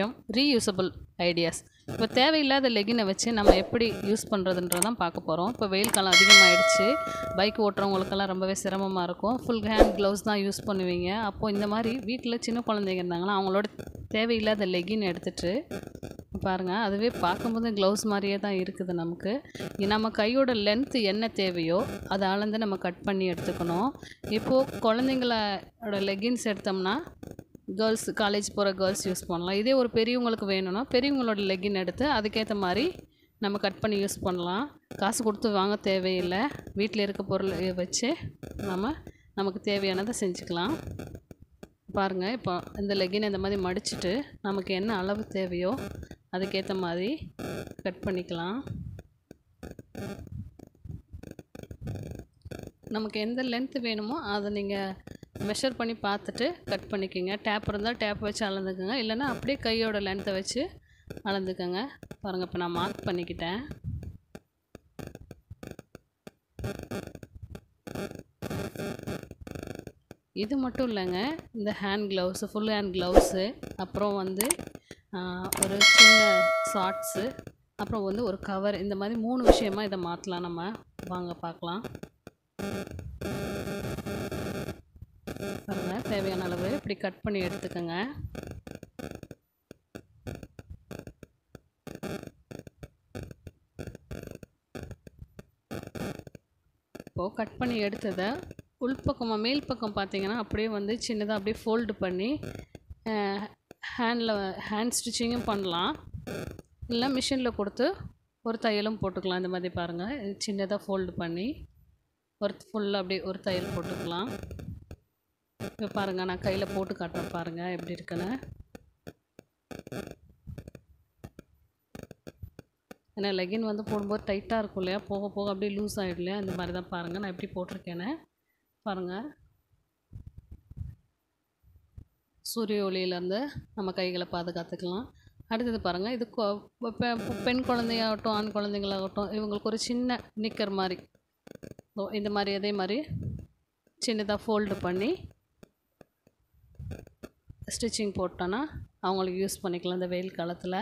விஷயம் reusable ideas இப்போ தேவையில்லாத லெகினை வச்சு நம்ம எப்படி யூஸ் பண்ணுறதுன்றதான் பார்க்க போகிறோம் இப்போ வெயில் காலம் அதிகமாகிடுச்சு பைக் ஓட்டுறவங்களுக்கெல்லாம் ரொம்பவே சிரமமாக இருக்கும் ஃபுல் ஹேண்ட் க்ளவுஸ் தான் யூஸ் பண்ணுவீங்க அப்போது இந்த மாதிரி வீட்டில் சின்ன குழந்தைங்க இருந்தாங்கன்னா அவங்களோட தேவையில்லாத லெகின் எடுத்துகிட்டு பாருங்கள் அதுவே பார்க்கும்போது க்ளவுஸ் மாதிரியே தான் இருக்குது நமக்கு நம்ம கையோட லென்த்து என்ன தேவையோ அதை அளந்து நம்ம கட் பண்ணி எடுத்துக்கணும் இப்போது குழந்தைங்களோட லெகின்ஸ் எடுத்தோம்னா கேர்ள்ஸ் காலேஜ் போகிற கேர்ள்ஸ் யூஸ் பண்ணலாம் இதே ஒரு பெரியவங்களுக்கு வேணும்னா பெரியவங்களோட லெகின் எடுத்து அதுக்கேற்ற மாதிரி நம்ம கட் பண்ணி யூஸ் பண்ணலாம் காசு கொடுத்து வாங்க தேவையில்லை வீட்டில் இருக்க பொருள் வச்சு நம்ம நமக்கு தேவையானதை செஞ்சுக்கலாம் பாருங்கள் இப்போ இந்த லெகின் இந்த மாதிரி மடிச்சுட்டு நமக்கு என்ன அளவு தேவையோ அதுக்கேற்ற மாதிரி கட் பண்ணிக்கலாம் நமக்கு எந்த லென்த்து வேணுமோ அதை நீங்கள் மெஷர் பண்ணி பார்த்துட்டு கட் பண்ணிக்கோங்க டேப் இருந்தால் டேப் வச்சு அளந்துக்கோங்க இல்லைன்னா அப்படியே கையோட லென்த்தை வச்சு அளந்துக்கோங்க பாருங்கள் இப்போ நான் மார்க் பண்ணிக்கிட்டேன் இது மட்டும் இல்லைங்க இந்த hand gloves full hand gloves அப்புறம் வந்து ஒரு சின்ன ஷார்ட்ஸு அப்புறம் வந்து ஒரு கவர் இந்த மாதிரி மூணு விஷயமா இதை மாற்றலாம் நம்ம வாங்க பார்க்கலாம் பாருங்க தேவையான அளவு இப்படி கட் பண்ணி எடுத்துக்கோங்க இப்போது கட் பண்ணி எடுத்ததை உள்பக்கமாக மேல் பக்கம் பார்த்தீங்கன்னா அப்படியே வந்து சின்னதாக அப்படியே ஃபோல்டு பண்ணி ஹேண்டில் ஹேண்ட் ஸ்டிச்சிங்கும் பண்ணலாம் இல்லை மிஷினில் கொடுத்து ஒரு தையலும் போட்டுக்கலாம் இந்த மாதிரி பாருங்கள் சின்னதாக ஃபோல்டு பண்ணி ஒரு ஃபுல்லாக அப்படியே ஒரு தையல் போட்டுக்கலாம் இப்போ பாருங்கள் நான் கையில் போட்டு காட்டுறேன் பாருங்கள் எப்படி இருக்குன்னு ஏன்னா லெகின் வந்து போடும்போது டைட்டாக இருக்கும் இல்லையா போக போக அப்படியே லூஸ் ஆகிடும் இல்லையா இந்த மாதிரி தான் பாருங்கள் நான் எப்படி போட்டிருக்கேன்னு பாருங்கள் சூரிய ஒளியிலேருந்து நம்ம கைகளை பாதுகாத்துக்கலாம் அடுத்தது பாருங்கள் இது பெண் குழந்தையாகட்டும் ஆண் குழந்தைங்களாகட்டும் இவங்களுக்கு ஒரு சின்ன நிக்கர் மாதிரி இந்த மாதிரி அதே மாதிரி சின்னதாக ஃபோல்டு பண்ணி ஸ்டிச்சிங் போட்டோன்னா அவங்களுக்கு யூஸ் பண்ணிக்கலாம் இந்த வெயில் காலத்தில்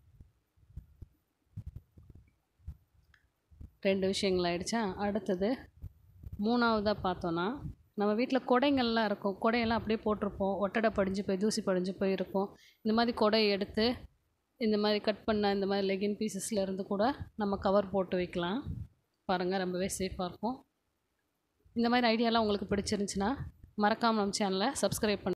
ரெண்டு விஷயங்கள் ஆயிடுச்சா அடுத்தது மூணாவதாக பார்த்தோன்னா நம்ம வீட்டில் கொடைங்கள்லாம் இருக்கும் கொடையெல்லாம் அப்படியே போட்டிருப்போம் ஒட்டடை படிஞ்சு போய் தூசி படிஞ்சு போயிருக்கும் இந்த மாதிரி கொடையை எடுத்து இந்த மாதிரி கட் பண்ண இந்த மாதிரி லெகின் பீசஸில் இருந்து கூட நம்ம கவர் போட்டு வைக்கலாம் பாருங்கள் ரொம்பவே சேஃபாக இருக்கும் இந்த மாதிரி ஐடியாலாம் உங்களுக்கு பிடிச்சிருந்துச்சின்னா மறக்காமல் நம்ம சேனலை சப்ஸ்கிரைப் பண்ணி